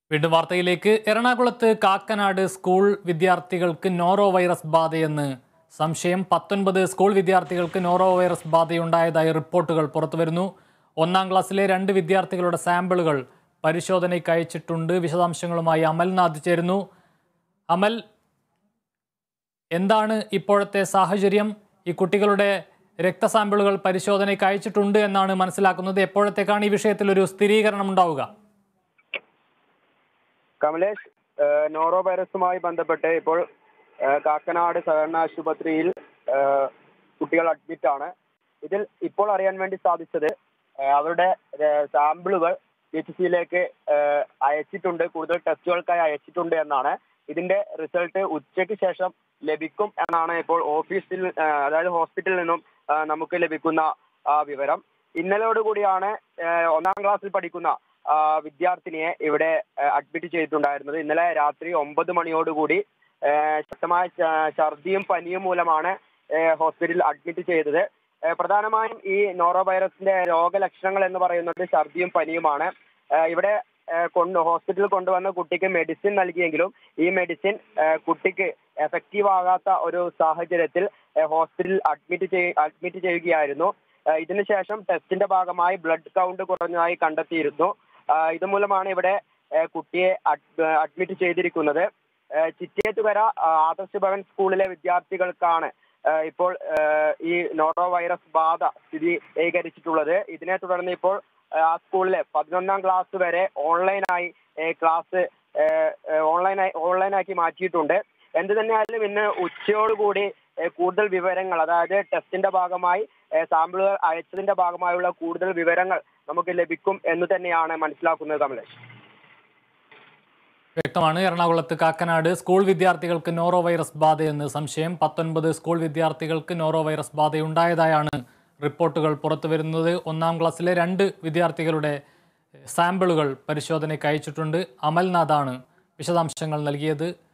വീണ്ടും വാർത്തയിലേക്ക് എറണാകുളത്ത് കാക്കനാട് സ്കൂൾ വിദ്യാർത്ഥികൾക്ക് നോറോ വൈറസ് ബാധയെന്ന് സംശയം പത്തൊൻപത് സ്കൂൾ വിദ്യാർത്ഥികൾക്ക് നോറോ വൈറസ് ബാധയുണ്ടായതായി റിപ്പോർട്ടുകൾ പുറത്തുവരുന്നു ഒന്നാം ക്ലാസ്സിലെ രണ്ട് വിദ്യാർത്ഥികളുടെ സാമ്പിളുകൾ പരിശോധനയ്ക്ക് അയച്ചിട്ടുണ്ട് വിശദാംശങ്ങളുമായി അമൽനാഥ് ചേരുന്നു അമൽ എന്താണ് ഇപ്പോഴത്തെ സാഹചര്യം ഈ കുട്ടികളുടെ രക്തസാമ്പിളുകൾ പരിശോധനയ്ക്ക് അയച്ചിട്ടുണ്ട് എന്നാണ് മനസ്സിലാക്കുന്നത് എപ്പോഴത്തേക്കാണ് ഈ വിഷയത്തിൽ ഒരു സ്ഥിരീകരണം ഉണ്ടാവുക കമലേഷ് ഏഹ് നോറോ വൈറസുമായി ബന്ധപ്പെട്ട് ഇപ്പോൾ ഏഹ് കാക്കനാട് സഹകരണ ആശുപത്രിയിൽ ഏഹ് കുട്ടികൾ അഡ്മിറ്റ് ആണ് ഇതിൽ ഇപ്പോൾ അറിയാൻ വേണ്ടി സാധിച്ചത് ഏഹ് അവരുടെ ഏഹ് സാമ്പിളുകൾ എച്ച് സിയിലേക്ക് അയച്ചിട്ടുണ്ട് കൂടുതൽ ടെസ്റ്റുകൾക്കായി അയച്ചിട്ടുണ്ട് എന്നാണ് ഇതിന്റെ റിസൾട്ട് ഉച്ചയ്ക്ക് ശേഷം ലഭിക്കും എന്നാണ് ഇപ്പോൾ ഓഫീസിൽ ഏഹ് അതായത് ഹോസ്പിറ്റലിൽ നിന്നും ഏഹ് നമുക്ക് ലഭിക്കുന്ന ആ വിവരം ഇന്നലോടുകൂടിയാണ് ഏഹ് ഒന്നാം ക്ലാസ്സിൽ പഠിക്കുന്ന ആ, വിദ്യാർത്ഥിനിയെ ഇവിടെ അഡ്മിറ്റ് ചെയ്തിട്ടുണ്ടായിരുന്നത് ഇന്നലെ രാത്രി ഒമ്പത് മണിയോടുകൂടി ആ, ശക്തമായ ശ- ഛർദിയും പനിയും മൂലമാണ് ആ, ഹോസ്പിറ്റലിൽ അഡ്മിറ്റ് ചെയ്തത് ആ, പ്രധാനമായും ഈ നോറോ വൈറസിന്റെ രോഗലക്ഷണങ്ങൾ എന്ന് പറയുന്നത് ഛർദിയും പനിയുമാണ് ആ, ഇവിടെ ആ, കൊണ്ട് ഹോസ്പിറ്റലിൽ കൊണ്ടുവന്ന കുട്ടിക്ക് മെഡിസിൻ നൽകിയെങ്കിലും ഈ മെഡിസിൻ ആ, കുട്ടിക്ക് എഫക്റ്റീവ് ആകാത്ത ഒരു സാഹചര്യത്തിൽ ആ, ഹോസ്പിറ്റലിൽ അഡ്മിറ്റ് ചെയ് അഡ്മിറ്റ് ചെയ്യുകയായിരുന്നു ആ, ഇതിനുശേഷം ടെസ്റ്റിന്റെ ഭാഗമായി ബ്ലഡ് കൗണ്ട് കുറഞ്ഞതായി കണ്ടെത്തിയിരുന്നു ആ, ഇതുമൂലമാണ് ഇവിടെ ആ, കുട്ടിയെ അഡ്- അഡ്മിറ്റ് ചെയ്തിരിക്കുന്നത് ആ, ചിറ്റേത്തുകര ആ, ആദർശ ഭവൻ സ്കൂളിലെ വിദ്യാർത്ഥികൾക്കാണ് ആ, ഇപ്പോൾ ആ, ഈ നോറോ വൈറസ് ബാധ സ്ഥിരീകരിച്ചിട്ടുള്ളത് ഇതിനെ തുടർന്ന് ഇപ്പോൾ ആ, ആ സ്കൂളിലെ പതിനൊന്നാം ക്ലാസ് വരെ ഓൺലൈനായി ഏ, ക്ലാസ് ഏ, ഏ, ഓൺലൈനായി ഓൺലൈനാക്കി മാറ്റിയിട്ടുണ്ട് എന്ത് തന്നെയായാലും ഇന്ന് ഉച്ചയോടുകൂടി ഏ, കൂടുതൽ വിവരങ്ങൾ അതായത് ടെസ്റ്റിന്റെ ഭാഗമായി ഏ, സാമ്പിളുകൾ അയച്ചതിന്റെ ഭാഗമായുള്ള കൂടുതൽ വിവരങ്ങൾ നമുക്ക് ലഭിക്കും എന്ന് തന്നെയാണ് മനസ്സിലാക്കുന്നത് കമലേഷ് വ്യക്തമാണ് എറണാകുളത്ത് കാക്കനാട് സ്കൂൾ വിദ്യാർത്ഥികൾക്ക് നോറോ വൈറസ് ബാധയെന്ന് സംശയം പത്തൊൻപത് സ്കൂൾ വിദ്യാർത്ഥികൾക്ക് നോറോ വൈറസ് ബാധയുണ്ടായതായാണ് റിപ്പോർട്ടുകൾ പുറത്തുവരുന്നത് ഒന്നാം ക്ലാസ്സിലെ രണ്ട് വിദ്യാർത്ഥികളുടെ സാമ്പിളുകൾ പരിശോധനയ്ക്ക് അയച്ചിട്ടുണ്ട് അമൽനാഥാണ് വിശദാംശങ്ങൾ നൽകിയത്